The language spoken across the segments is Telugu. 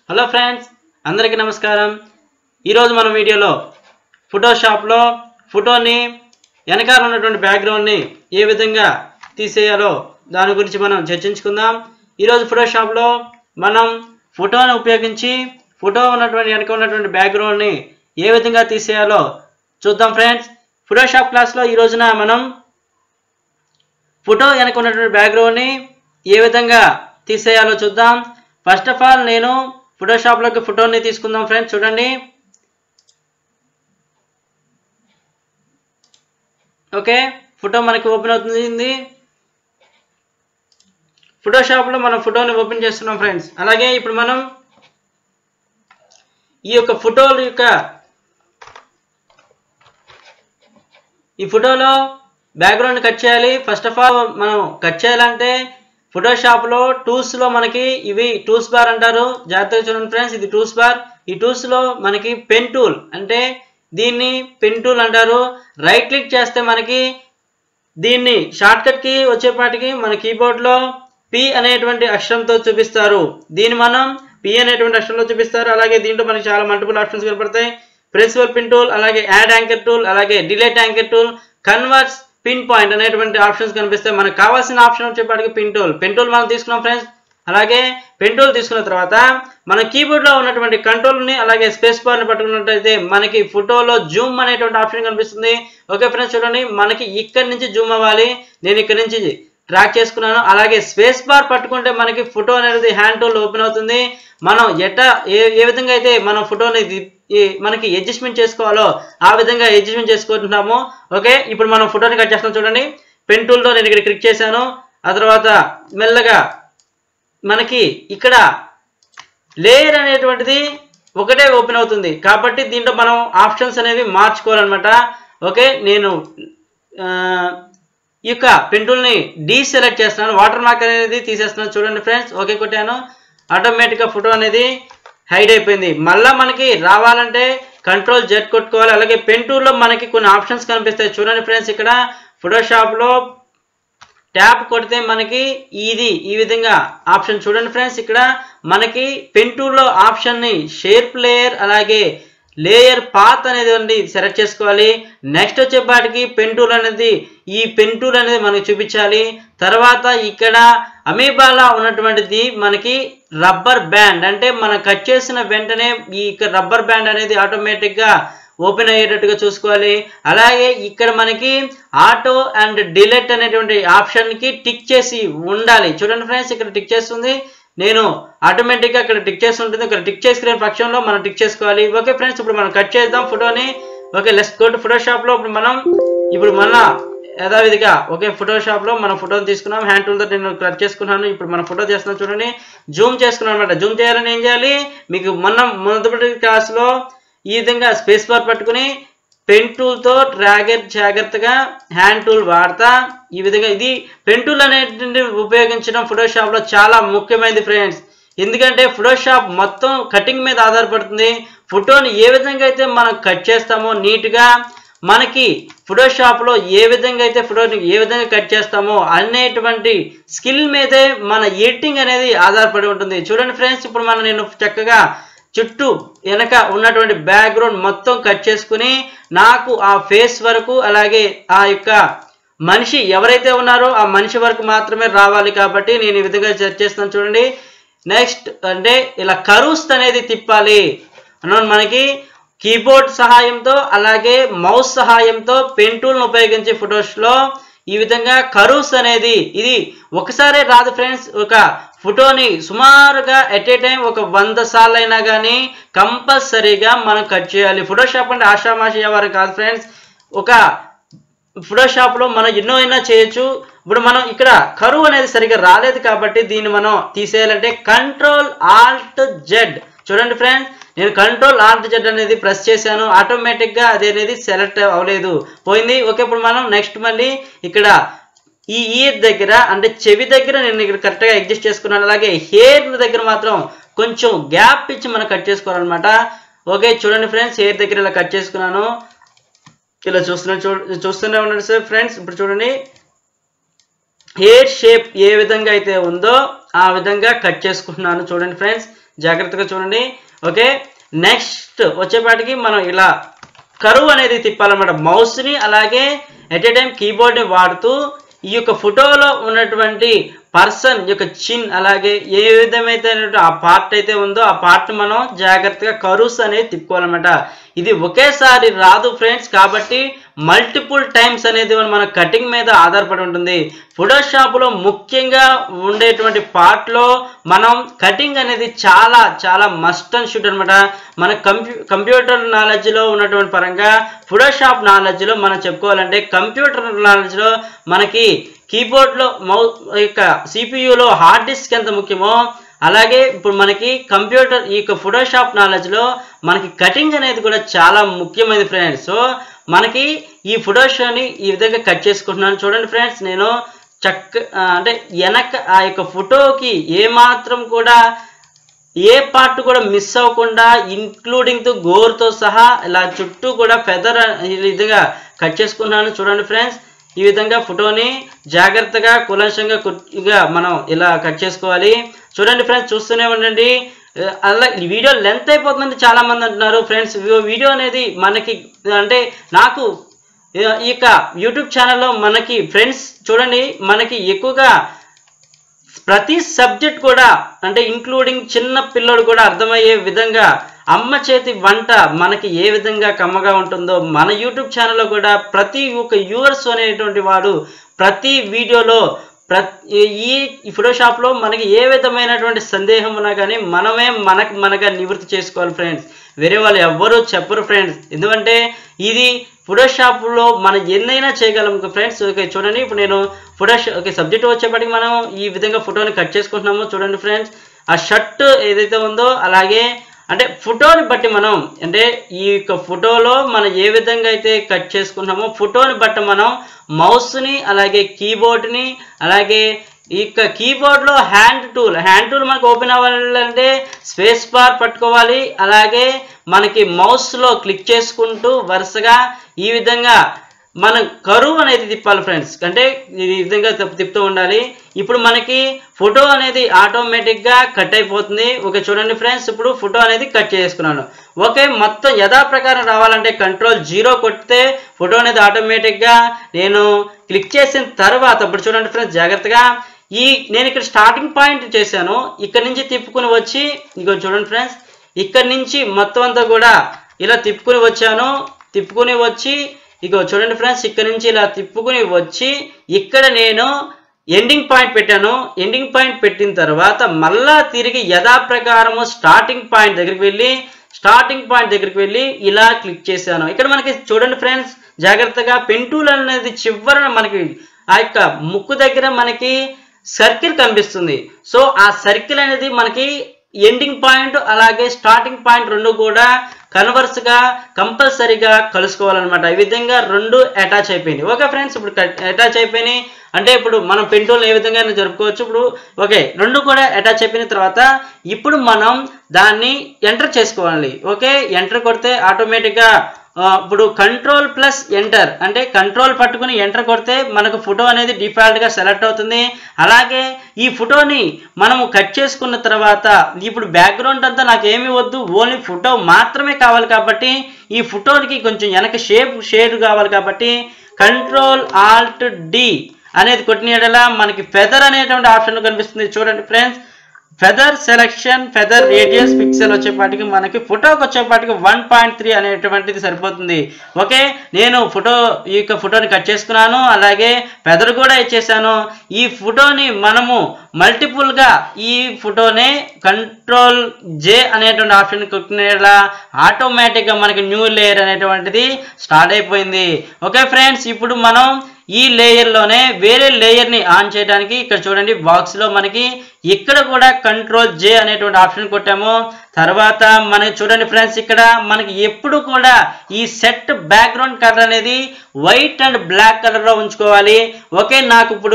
హలో ఫ్రెండ్స్ అందరికీ నమస్కారం ఈరోజు మన వీడియోలో ఫోటోషాప్లో ఫోటోని వెనకాల ఉన్నటువంటి బ్యాక్గ్రౌండ్ని ఏ విధంగా తీసేయాలో దాని గురించి మనం చర్చించుకుందాం ఈరోజు ఫోటోషాప్లో మనం ఫోటోని ఉపయోగించి ఫోటో ఉన్నటువంటి వెనక ఉన్నటువంటి బ్యాక్గ్రౌండ్ని ఏ విధంగా తీసేయాలో చూద్దాం ఫ్రెండ్స్ ఫోటోషాప్ క్లాస్లో ఈ రోజున మనం ఫోటో వెనక ఉన్నటువంటి బ్యాక్గ్రౌండ్ని ఏ విధంగా తీసేయాలో చూద్దాం ఫస్ట్ ఆఫ్ ఆల్ నేను ఫోటోషాప్లోకి ఫోటోని తీసుకుందాం ఫ్రెండ్స్ చూడండి ఓకే ఫోటో మనకి ఓపెన్ అవుతుంది ఫోటోషాప్లో మనం ఫోటోని ఓపెన్ చేస్తున్నాం ఫ్రెండ్స్ అలాగే ఇప్పుడు మనం ఈ యొక్క ఫోటోల యొక్క ఈ ఫోటోలో బ్యాక్గ్రౌండ్ కట్ చేయాలి ఫస్ట్ ఆఫ్ ఆల్ మనం కట్ చేయాలంటే ఫోటోషాప్లో టూల్స్లో మనకి ఇవి టూల్స్ బార్ అంటారు జాగ్రత్తగా చూడండి ఫ్రెండ్స్ ఇది టూల్స్ బార్ ఈ టూల్స్లో మనకి పెన్ టూల్ అంటే దీన్ని పెన్ టూల్ అంటారు రైట్ క్లిక్ చేస్తే మనకి దీన్ని షార్ట్ కట్ కి వచ్చేపాటికి మన కీబోర్డ్లో పి అనేటువంటి అక్షరంతో చూపిస్తారు దీన్ని మనం పి అనేటువంటి అక్షరంలో చూపిస్తారు అలాగే దీంట్లో మనకి చాలా మల్టిపుల్ ఆప్షన్స్ కనపడతాయి ప్రిన్సిపల్ పిన్ టూల్ అలాగే యాడ్ యాంకర్ టూల్ అలాగే delete anchor tool converts pin point అనేటువంటి ఆప్షన్స్ కనిపిస్తాయి మనకు కావాల్సిన ఆప్షన్ వచ్చేపాటికి పిన్ టూల్ పిన్ టూల్ మనం తీసుకున్నాం ఫ్రెండ్స్ అలాగే పెన్ టూల్ తీసుకున్న తర్వాత మన కీబోర్డ్లో ఉన్నటువంటి కంట్రోల్ని అలాగే స్పేస్ బార్ని పట్టుకున్నట్టయితే మనకి ఫోటోలో జూమ్ అనేటువంటి ఆప్షన్ కనిపిస్తుంది ఓకే ఫ్రెండ్స్ చూడండి మనకి ఇక్కడి నుంచి జూమ్ అవ్వాలి నేను ఇక్కడి నుంచి ట్రాక్ చేసుకున్నాను అలాగే స్పేస్ బార్ పట్టుకుంటే మనకి ఫోటో అనేది హ్యాండ్ టూల్ ఓపెన్ అవుతుంది మనం ఎట్లా ఏ ఏ విధంగా అయితే మనం ఫోటోని ది- ఈ మనకి అడ్జస్ట్మెంట్ చేసుకోవాలో ఆ విధంగా అడ్జస్ట్మెంట్ చేసుకుంటున్నాము ఓకే ఇప్పుడు మనం ఫోటోని కట్ చేస్తాం చూడండి పెన్ టూల్తో నేను ఇక్కడ క్లిక్ చేశాను ఆ తర్వాత మెల్లగా మనకి ఇక్కడ లేయర్ అనేటువంటిది ఒకటే ఓపెన్ అవుతుంది కాబట్టి దీంట్లో మనం ఆప్షన్స్ అనేవి మార్చుకోవాలన్నమాట ఓకే నేను ఆ, ఈ యొక్క పెంటూల్ని డీసెలెక్ట్ చేస్తున్నాను వాటర్ మార్క్ అనేది తీసేస్తున్నాను చూడండి ఫ్రెండ్స్ ఓకే కొట్టాను ఆటోమేటిక్గా ఫోటో అనేది హైడ్ అయిపోయింది మళ్ళీ మనకి రావాలంటే కంట్రోల్ జెడ్ కొట్టుకోవాలి అలాగే పెన్ టూల్లో మనకి కొన్ని ఆప్షన్స్ కనిపిస్తాయి చూడండి ఫ్రెండ్స్ ఇక్కడ ఫోటోషాప్లో ట్యాప్ కొడితే మనకి ఇది ఈ విధంగా ఆప్షన్ చూడండి ఫ్రెండ్స్ ఇక్కడ మనకి పెన్ టూల్లో ఆప్షన్ని షేప్ లేయర్ అలాగే లేయర్ పాత్ అనేది ఉంది సెలెక్ట్ చేసుకోవాలి నెక్స్ట్ వచ్చేపాటికి పెన్ టూల్ అనేది ఈ పెన్ టూల్ అనేది మనకి చూపించాలి తర్వాత ఇక్కడ అమీబాలా ఉన్నటువంటిది మనకి రబ్బర్ బ్యాండ్ అంటే మనం కట్ చేసిన వెంటనే ఈ రబ్బర్ బ్యాండ్ అనేది ఆటోమేటిక్గా ఓపెన్ అయ్యేటట్టుగా చూసుకోవాలి అలాగే ఇక్కడ మనకి ఆటో అండ్ డిలెట్ అనేటువంటి ఆప్షన్కి టిక్ చేసి ఉండాలి చూడండి ఫ్రెండ్స్ ఇక్కడ టిక్ చేస్తుంది నేను ఆటోమేటిక్గా ఇక్కడ టిక్ చేసి ఉంటుంది ఇక్కడ టిక్ చేసుకునే పక్షంలో మనం టిక్ చేసుకోవాలి ఓకే ఫ్రెండ్స్ ఇప్పుడు మనం కట్ చేద్దాం ఫోటోని ఓకే లెస్ గో టు ఫోటోషాప్లో ఇప్పుడు మనం ఇప్పుడు మన యథావిధిగా ఓకే ఫోటోషాప్లో మనం ఫోటోని తీసుకున్నాం హ్యాండ్ టూల్తో నేను కట్ చేసుకున్నాను ఇప్పుడు మనం ఫోటో చేస్తున్నాం చూడండి జూమ్ చేసుకున్నాం అనమాట జూమ్ చేయాలని ఏం చేయాలి మీకు మొన్న మొదటి క్లాస్లో ఈ విధంగా స్పేస్ బార్ పట్టుకుని పెన్ టూల్తో డ్రాగర్ జాగ్రత్తగా హ్యాండ్ టూల్ వాడతా ఈ విధంగా ఇది పెన్ టూల్ అనేటువంటి ఉపయోగించడం ఫోటోషాప్లో చాలా ముఖ్యమైనది ఫ్రెండ్స్ ఎందుకంటే ఫోటోషాప్ మొత్తం కటింగ్ మీద ఆధారపడుతుంది ఫోటోని ఏ విధంగా అయితే మనం కట్ చేస్తామో నీట్గా మనకి ఫోటోషాప్లో ఏ విధంగా అయితే ఫోటోని ఏ విధంగా కట్ చేస్తామో అనేటువంటి స్కిల్ మీదే మన ఎడిటింగ్ అనేది ఆధారపడి ఉంటుంది చూడండి ఫ్రెండ్స్ ఇప్పుడు మనం నేను చక్కగా చుట్టూ వెనక ఉన్నటువంటి బ్యాక్గ్రౌండ్ మొత్తం కట్ చేసుకుని నాకు ఆ ఫేస్ వరకు అలాగే ఆ యొక్క మనిషి ఎవరైతే ఉన్నారో ఆ మనిషి వరకు మాత్రమే రావాలి కాబట్టి నేను ఈ విధంగా సెట్ చేస్తాను చూడండి నెక్స్ట్ అంటే ఇలా కరూస్ అనేది తిప్పాలి అన్నాను మనకి కీబోర్డ్ సహాయంతో అలాగే మౌస్ సహాయంతో పెన్ టూల్ను ఉపయోగించి ఫొటోస్లో ఈ విధంగా కరూస్ అనేది ఇది ఒకసారే రాదు ఫ్రెండ్స్ ఒక ఫోటోని సుమారుగా ఎట్ ఏ టైం ఒక వంద సార్లు అయినా కానీ కంపల్సరీగా మనం కట్ చేయాలి ఫోటోషాప్ అంటే ఆషామాషి ఎవరు కాదు ఫ్రెండ్స్ ఒక ఫోటోషాప్లో మనం ఎన్నో అయినా చేయొచ్చు ఇప్పుడు మనం ఇక్కడ కరువు అనేది సరిగా రాలేదు కాబట్టి దీన్ని మనం తీసేయాలంటే కంట్రోల్ ఆల్ట్ జెడ్ చూడండి ఫ్రెండ్స్ నేను కంట్రోల్ ఆల్ట్ జెడ్ అనేది ప్రెస్ చేశాను ఆటోమేటిక్గా అది అనేది సెలెక్ట్ అవ్వలేదు పోయింది ఓకే ఇప్పుడు మనం నెక్స్ట్ మళ్ళీ ఇక్కడ ఈ ఇయర్ దగ్గర అంటే చెవి దగ్గర నేను ఇక్కడ కరెక్ట్గా అడ్జస్ట్ చేసుకున్నాను అలాగే హెయిర్ దగ్గర మాత్రం కొంచెం గ్యాప్ ఇచ్చి మనం కట్ చేసుకోవాలన్నమాట ఓకే చూడండి ఫ్రెండ్స్ హెయిర్ దగ్గర ఇలా కట్ చేసుకున్నాను ఇలా చూస్తున్నా చూ చూస్తూనే ఉండండి సార్ ఫ్రెండ్స్ ఇప్పుడు చూడండి హెయిర్ షేప్ ఏ విధంగా అయితే ఉందో ఆ విధంగా కట్ చేసుకుంటున్నాను చూడండి ఫ్రెండ్స్ జాగ్రత్తగా చూడండి ఓకే నెక్స్ట్ వచ్చేపాటికి మనం ఇలా కరువు అనేది తిప్పాలన్నమాట మౌస్ని అలాగే ఎట్ ఏ టైం కీబోర్డ్ని వాడుతూ ఈ యొక్క ఫోటోలో ఉన్నటువంటి పర్సన్ యొక్క చిన్ అలాగే ఏ విధమైతే ఆ పార్ట్ అయితే ఉందో ఆ పార్ట్ మనం జాగ్రత్తగా కరువుస్ అనేది తిప్పుకోవాలన్నమాట ఇది ఒకేసారి రాదు ఫ్రెండ్స్ కాబట్టి మల్టిపుల్ టైమ్స్ అనేది మన కటింగ్ మీద ఆధారపడి ఉంటుంది ఫోటోషాప్లో ముఖ్యంగా ఉండేటువంటి పార్ట్లో మనం కటింగ్ అనేది చాలా చాలా మస్ట్ అండ్ షుడ్ అనమాట మన కంప్యూ కంప్యూటర్ నాలెడ్జ్లో ఉన్నటువంటి పరంగా ఫోటోషాప్ నాలెడ్జ్లో మనం చెప్పుకోవాలంటే కంప్యూటర్ నాలెడ్జ్లో మనకి కీబోర్డ్లో మౌ యొక్క సిపియులో హార్డ్ డిస్క్ ఎంత ముఖ్యమో అలాగే ఇప్పుడు మనకి కంప్యూటర్ ఈ యొక్క ఫోటోషాప్ నాలెడ్జ్లో మనకి కటింగ్ అనేది కూడా చాలా ముఖ్యమైనది ఫ్రెండ్స్ సో మనకి ఈ ఫోటోషోని ఈ విధంగా కట్ చేసుకుంటున్నాను చూడండి ఫ్రెండ్స్ నేను చక్క ఆ, అంటే వెనక ఆ యొక్క ఫోటోకి ఏమాత్రం కూడా ఏ పార్ట్ కూడా మిస్ అవ్వకుండా ఇంక్లూడింగ్ తో గోర్తో సహా ఇలా చుట్టూ కూడా ఫెదర్ ఈ విధంగా కట్ చేసుకున్నాను చూడండి ఫ్రెండ్స్ ఈ విధంగా ఫోటోని జాగ్రత్తగా కులంశంగా కుర్చీగా మనం ఇలా కట్ చేసుకోవాలి చూడండి ఫ్రెండ్స్ చూస్తూనే ఉండండి ఆ, అలా ఈ వీడియో లెంత్ అయిపోతుందని చాలా మంది అంటున్నారు ఫ్రెండ్స్ వీడియో అనేది మనకి అంటే నాకు ఈ యొక్క యూట్యూబ్ ఛానల్లో మనకి ఫ్రెండ్స్ చూడండి మనకి ఎక్కువగా ప్రతి సబ్జెక్ట్ కూడా అంటే ఇంక్లూడింగ్ చిన్న పిల్లడు కూడా అర్థమయ్యే విధంగా అమ్మ చేతి వంట మనకి ఏ విధంగా కమ్మగా ఉంటుందో మన యూట్యూబ్ ఛానల్లో కూడా ప్రతి ఒక్క యూవర్స్ అనేటువంటి వాడు ప్రతి వీడియోలో ప్రతి ఈ ఫోటోషాప్లో మనకి ఏ విధమైనటువంటి సందేహం ఉన్నా కానీ మనమే మనకు మనగా నివృత్తి చేసుకోవాలి ఫ్రెండ్స్ వేరే వాళ్ళు ఎవ్వరూ చెప్పరు ఫ్రెండ్స్ ఎందుకంటే ఇది ఫోటోషాప్లో మనం ఎన్నైనా చేయగలం ఫ్రెండ్స్ ఓకే చూడండి ఇప్పుడు నేను ఫోటోషా ఓకే సబ్జెక్ట్ వచ్చేప్పటికి మనం ఈ విధంగా ఫోటోని కట్ చేసుకుంటున్నాము చూడండి ఫ్రెండ్స్ ఆ షర్ట్ ఏదైతే ఉందో అలాగే అంటే ఫోటోని బట్టి మనం అంటే ఈ యొక్క ఫోటోలో మనం ఏ విధంగా అయితే కట్ చేసుకుంటున్నామో ఫోటోని బట్టి మనం మౌస్ని అలాగే కీబోర్డ్ని అలాగే ఈ యొక్క కీబోర్డ్లో హ్యాండ్ టూల్ హ్యాండ్ టూల్ మనకు ఓపెన్ అవ్వాలంటే స్పేస్ బార్ పట్టుకోవాలి అలాగే మనకి మౌస్లో క్లిక్ చేసుకుంటూ వరుసగా ఈ విధంగా మనం కరువు అనేది తిప్పాలి ఫ్రెండ్స్ అంటే ఈ విధంగా తిప్- తిప్పుతూ ఉండాలి ఇప్పుడు మనకి ఫోటో అనేది ఆటోమేటిక్గా కట్ అయిపోతుంది ఓకే చూడండి ఫ్రెండ్స్ ఇప్పుడు ఫోటో అనేది కట్ చేసుకున్నాను ఓకే మొత్తం యథాప్రకారం రావాలంటే కంట్రోల్ జీరో కొడితే ఫోటో అనేది ఆటోమేటిక్గా నేను క్లిక్ చేసిన తర్వాత ఇప్పుడు చూడండి ఫ్రెండ్స్ జాగ్రత్తగా ఈ నేను ఇక్కడ స్టార్టింగ్ పాయింట్ చేశాను ఇక్కడ నుంచి తిప్పుకుని వచ్చి ఇగో చూడండి ఫ్రెండ్స్ ఇక్కడ నుంచి మొత్తం అంతా కూడా ఇలా తిప్పుకుని వచ్చాను తిప్పుకుని వచ్చి ఇగో చూడండి ఫ్రెండ్స్ ఇక్కడ నుంచి ఇలా తిప్పుకుని వచ్చి ఇక్కడ నేను ఎండింగ్ పాయింట్ పెట్టాను ఎండింగ్ పాయింట్ పెట్టిన తర్వాత మళ్ళా తిరిగి యథాప్రకారము స్టార్టింగ్ పాయింట్ దగ్గరికి వెళ్ళి స్టార్టింగ్ పాయింట్ దగ్గరికి వెళ్ళి ఇలా క్లిక్ చేశాను ఇక్కడ మనకి చూడండి ఫ్రెండ్స్ జాగ్రత్తగా పెన్ టూల్ అనేది చివరన మనకి ఆ యొక్క ముక్కు దగ్గర మనకి సర్కిల్ కనిపిస్తుంది సో ఆ సర్కిల్ అనేది మనకి ఎండింగ్ పాయింట్ అలాగే స్టార్టింగ్ పాయింట్ రెండు కూడా కన్వర్స్ గా కంపల్సరీగా కలుసుకోవాలన్నమాట ఈ విధంగా రెండు అటాచ్ అయిపోయింది ఓకే ఫ్రెండ్స్ ఇప్పుడు అటాచ్ అయిపోయినాయి అంటే ఇప్పుడు మనం పెంటోల్ ఏ విధంగా అయినా జరుపుకోవచ్చు ఇప్పుడు ఓకే రెండు కూడా అటాచ్ అయిపోయిన తర్వాత ఇప్పుడు మనం దాన్ని ఎంటర్ చేసుకోవాలి ఓకే ఎంటర్ కొడితే ఆటోమేటిక్గా ఆ, ఇప్పుడు కంట్రోల్ ప్లస్ ఎంటర్ అంటే కంట్రోల్ పట్టుకుని ఎంటర్ కొడితే మనకు ఫోటో అనేది డిఫాల్ట్గా సెలెక్ట్ అవుతుంది అలాగే ఈ ఫోటోని మనము కట్ చేసుకున్న తర్వాత ఇప్పుడు బ్యాక్గ్రౌండ్ అంతా నాకు ఏమీ వద్దు ఓన్లీ ఫోటో మాత్రమే కావాలి కాబట్టి ఈ ఫోటోకి కొంచెం వెనక షేప్ షేడ్ కావాలి కాబట్టి కంట్రోల్ ఆల్ట్ డి అనేది కొట్టిన యెడల మనకి ఫెదర్ అనేటువంటి ఆప్షన్ కనిపిస్తుంది చూడండి friends feather selection feather radius pixel వచ్చేపాటికి మనకి ఫోటోకి వచ్చేపాటికి వన్ పాయింట్ త్రీ అనేటువంటిది సరిపోతుంది ఓకే నేను ఫోటో ఈ యొక్క ఫోటోని కట్ చేసుకున్నాను అలాగే ఫెదర్ కూడా ఇచ్చేసాను ఈ ఫోటోని మనము మల్టిపుల్గా ఈ ఫోటోని కంట్రోల్ జే అనేటువంటి ఆప్షన్ కొట్టిన ఆటోమేటిక్గా మనకి న్యూ లేయర్ అనేటువంటిది స్టార్ట్ అయిపోయింది ఓకే ఫ్రెండ్స్ ఇప్పుడు మనం ఈ లేయర్లోనే వేరే లేయర్ని ఆన్ చేయడానికి ఇక్కడ చూడండి బాక్స్లో మనకి ఇక్కడ కూడా కంట్రోల్ జే అనేటువంటి ఆప్షన్ కొట్టాము తర్వాత మనకి చూడండి ఫ్రెండ్స్ ఇక్కడ మనకి ఎప్పుడు కూడా ఈ సెట్ బ్యాక్గ్రౌండ్ కలర్ అనేది వైట్ అండ్ బ్లాక్ కలర్లో ఉంచుకోవాలి ఓకే నాకు ఇప్పుడు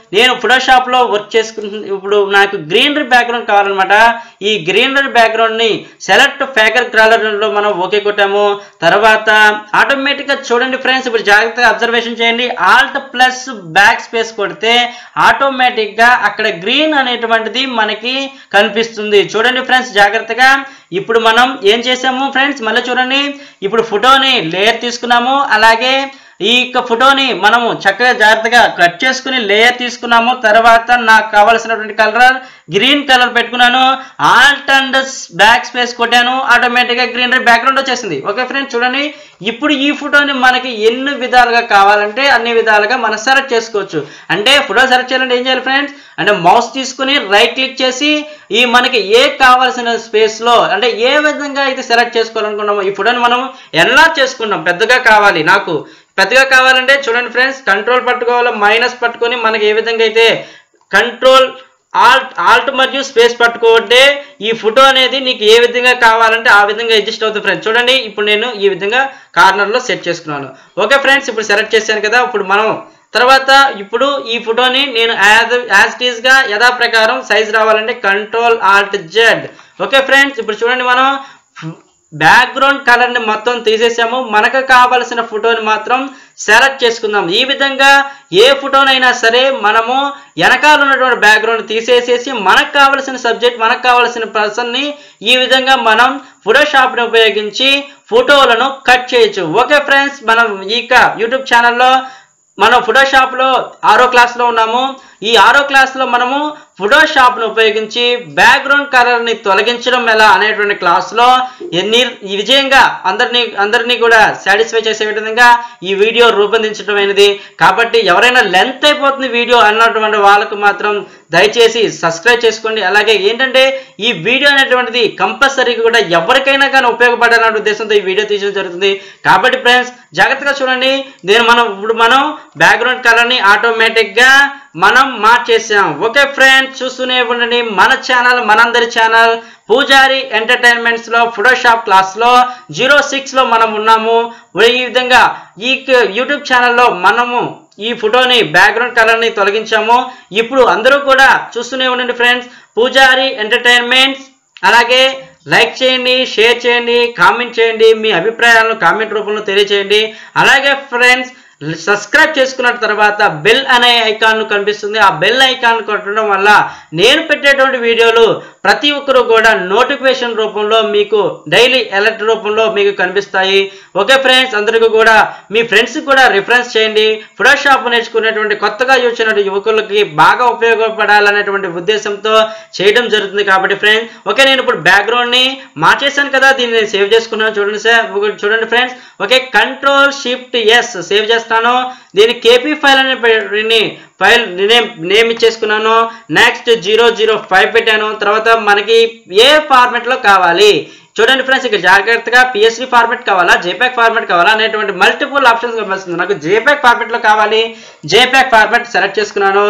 నేను ఫోటోషాప్లో వర్క్ చేసుకుంటు ఇప్పుడు నాకు గ్రీనరీ బ్యాక్గ్రౌండ్ కావాలన్నమాట ఈ గ్రీనరీ బ్యాక్గ్రౌండ్ని సెలెక్ట్ ఫ్యాకర్ క్రాలర్లో మనం ఓకే కొట్టాము తర్వాత ఆటోమేటిక్గా చూడండి ఫ్రెండ్స్ ఇప్పుడు జాగ్రత్తగా అబ్జర్వేషన్ చేయండి ఆల్ట్ ప్లస్ బ్యాక్ స్పేస్ కొడితే ఆటోమేటిక్గా అక్కడ గ్రీన్ అనేటువంటిది మనకి కనిపిస్తుంది చూడండి ఫ్రెండ్స్ జాగ్రత్తగా ఇప్పుడు మనం ఏం చేసాము ఫ్రెండ్స్ మళ్ళీ చూడండి ఇప్పుడు ఫోటోని లేయర్ తీసుకున్నాము అలాగే ఈ యొక్క ఫోటోని మనము చక్కగా జాగ్రత్తగా కట్ చేసుకుని లేయర్ తీసుకున్నాము తర్వాత నాకు కావాల్సినటువంటి కలర్ గ్రీన్ కలర్ పెట్టుకున్నాను ఆల్ట్ అండ్ బ్యాక్ స్పేస్ కొట్టాను ఆటోమేటిక్గా గ్రీన్ బ్యాక్గ్రౌండ్ వచ్చేసింది ఓకే ఫ్రెండ్స్ చూడండి ఇప్పుడు ఈ ఫోటోని మనకి ఎన్ని విధాలుగా కావాలంటే అన్ని విధాలుగా మనం సెలెక్ట్ చేసుకోవచ్చు అంటే ఫోటో సెలెక్ట్ చేయాలంటే ఏం చేయాలి ఫ్రెండ్స్ అంటే మౌస్ తీసుకుని రైట్ క్లిక్ చేసి ఈ మనకి ఏ కావాల్సిన స్పేస్లో అంటే ఏ విధంగా అయితే సెలెక్ట్ చేసుకోవాలనుకున్నామో ఈ ఫోటోని మనం ఎన్లార్జ్ చేసుకున్నాం పెద్దగా కావాలి నాకు పెద్దగా కావాలంటే చూడండి ఫ్రెండ్స్ కంట్రోల్ పట్టుకోవాలి మైనస్ పట్టుకొని మనకి ఏ విధంగా అయితే కంట్రోల్ ఆల్ట్ ఆల్ట్ మరియు స్పేస్ పట్టుకుంటే ఈ ఫోటో అనేది నీకు ఏ విధంగా కావాలంటే ఆ విధంగా అడ్జస్ట్ అవుతుంది ఫ్రెండ్స్ చూడండి ఇప్పుడు నేను ఈ విధంగా కార్నర్లో సెట్ చేసుకున్నాను ఓకే ఫ్రెండ్స్ ఇప్పుడు సెలెక్ట్ చేశాను కదా ఇప్పుడు మనం తర్వాత ఇప్పుడు ఈ ఫోటోని నేను యాజ్ యాజ్ ఇట్ ఈస్గా యథాప్రకారం సైజ్ రావాలంటే control alt Z okay friends ఇప్పుడు చూడండి మనం బ్యాక్గ్రౌండ్ కలర్ని మొత్తం తీసేసాము మనకు కావలసిన ఫోటోని మాత్రం సెలెక్ట్ చేసుకుందాం ఈ విధంగా ఏ ఫోటోనైనా సరే మనము వెనకాల ఉన్నటువంటి బ్యాక్గ్రౌండ్ తీసేసేసి మనకు కావలసిన సబ్జెక్ట్ మనకు కావలసిన పర్సన్ని ఈ విధంగా మనం ఫోటోషాప్ని ఉపయోగించి ఫోటోలను కట్ చేయొచ్చు ఓకే ఫ్రెండ్స్ మనం ఇక యూట్యూబ్ ఛానల్లో మనం ఫోటోషాప్లో ఆరో క్లాస్లో ఉన్నాము ఈ ఆరో క్లాస్లో మనము ఫోటోషాప్ను ఉపయోగించి బ్యాక్గ్రౌండ్ కలర్ని తొలగించడం ఎలా అనేటువంటి క్లాస్లో ఎన్ని ఈ విజయంగా అందరినీ అందరినీ కూడా సాటిస్ఫై చేసే విధంగా ఈ వీడియో రూపొందించడమైనది కాబట్టి ఎవరైనా లెంత్ అయిపోతుంది వీడియో అన్నటువంటి వాళ్ళకు మాత్రం దయచేసి సబ్స్క్రైబ్ చేసుకోండి అలాగే ఏంటంటే ఈ వీడియో అనేటువంటిది కంపల్సరీగా కూడా ఎవరికైనా కానీ ఉపయోగపడాలనే ఉద్దేశంతో ఈ వీడియో తీయడం జరుగుతుంది కాబట్టి ఫ్రెండ్స్ జాగ్రత్తగా చూడండి నేను మనం ఇప్పుడు మనం బ్యాక్గ్రౌండ్ కలర్ని ఆటోమేటిక్గా మనం మార్చేసాం ఓకే ఫ్రెండ్స్ చూస్తూనే ఉండండి మన ఛానల్ మనందరి ఛానల్ పూజారి ఎంటర్టైన్మెంట్స్ లో ఫోటోషాప్ క్లాస్ లో జీరో సిక్స్ లో మనం ఉన్నాము ఈ విధంగా ఈ యూట్యూబ్ ఛానల్లో మనము ఈ ఫోటోని బ్యాక్గ్రౌండ్ కలర్ ని తొలగించాము ఇప్పుడు అందరూ కూడా చూస్తూనే ఉండండి ఫ్రెండ్స్ పూజారి ఎంటర్టైన్మెంట్స్ అలాగే లైక్ చేయండి షేర్ చేయండి కామెంట్ చేయండి మీ అభిప్రాయాలను కామెంట్ రూపంలో తెలియచేయండి అలాగే ఫ్రెండ్స్ సబ్స్క్రైబ్ చేసుకున్న తర్వాత బెల్ అనే ఐకాన్ కనిపిస్తుంది ఆ బెల్ ఐకాన్ కొట్టడం వల్ల నేను పెట్టేటువంటి వీడియోలు ప్రతి ఒక్కరు కూడా నోటిఫికేషన్ రూపంలో మీకు డైలీ అలర్ట్ రూపంలో మీకు కనిపిస్తాయి ఓకే ఫ్రెండ్స్ అందరికీ కూడా మీ ఫ్రెండ్స్కి కూడా రిఫరెన్స్ చేయండి ఫోటోషాప్ నేర్చుకునేటువంటి కొత్తగా చూసిన యువకులకి బాగా ఉపయోగపడాలనేటువంటి ఉద్దేశంతో చేయడం జరుగుతుంది కాబట్టి ఫ్రెండ్స్ ఓకే నేను ఇప్పుడు బ్యాక్గ్రౌండ్ని మార్చేసాను కదా దీన్ని నేను సేవ్ చేసుకున్నాను చూడండి సార్ చూడండి friends okay control shift S save చేస్తాను దీని కేపీ ఫైల్ అనే దీన్ని ఫైల్ నేమ్ నేమ్ ఇచ్చేసుకున్నాను నెక్స్ట్ జీరో జీరో ఫైవ్ పెట్టాను తర్వాత మనకి ఏ ఫార్మెట్లో కావాలి చూడండి ఫ్రెండ్స్ ఇక్కడ జాగ్రత్తగా పిఎస్వి ఫార్మెట్ కావాలా జేపాక్ ఫార్మెట్ కావాలా అనేటువంటి మల్టిపుల్ ఆప్షన్స్ కనిపిస్తుంది నాకు జేపాక్ ఫార్మెట్లో కావాలి జేపాక్ ఫార్మెట్ సెలెక్ట్ చేసుకున్నాను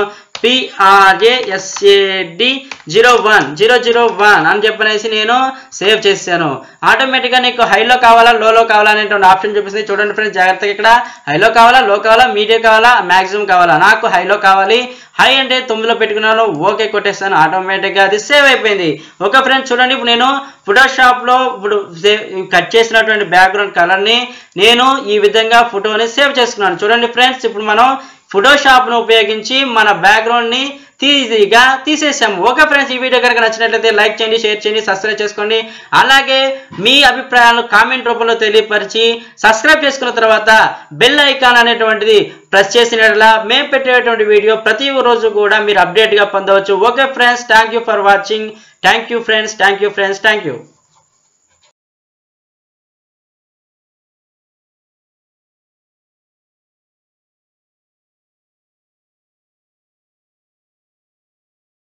P R A S A D zero one zero zero one అని చెప్పనేసి నేను సేవ్ చేశాను ఆటోమేటిక్గా నీకు హైలో కావాలా లోలో కావాలా అనేటువంటి ఆప్షన్ చూపిస్తుంది చూడండి ఫ్రెండ్స్ జాగ్రత్తగా ఇక్కడ హైలో కావాలా లో కావాలా మీడియం కావాలా మ్యాక్సిమం కావాలా నాకు హైలో కావాలి హై అంటే తొమ్మిదిలో పెట్టుకున్నాను ఓకే కొట్టేస్తాను ఆటోమేటిక్గా అది సేవ్ అయిపోయింది ఓకే ఫ్రెండ్స్ చూడండి ఇప్పుడు నేను ఫోటోషాప్లో ఇప్పుడు కట్ చేసినటువంటి బ్యాక్గ్రౌండ్ కలర్ని నేను ఈ విధంగా ఫోటోని సేవ్ చేసుకున్నాను చూడండి ఫ్రెండ్స్ ఇప్పుడు మనం ఫోటోషాప్ను ఉపయోగించి మన బ్యాక్గ్రౌండ్ని తీసిగా తీసేసాము ఓకే ఫ్రెండ్స్ ఈ వీడియో కనుక నచ్చినట్లయితే లైక్ చేయండి షేర్ చేయండి సబ్స్క్రైబ్ చేసుకోండి అలాగే మీ అభిప్రాయాలను కామెంట్ రూపంలో తెలియపరిచి సబ్స్క్రైబ్ చేసుకున్న తర్వాత బెల్ ఐకాన్ అనేటువంటిది ప్రెస్ చేసినట్లా మేము పెట్టేటువంటి వీడియో ప్రతి రోజు కూడా మీరు అప్డేట్గా పొందవచ్చు okay friends thank you for watching thank you friends thank you friends thank you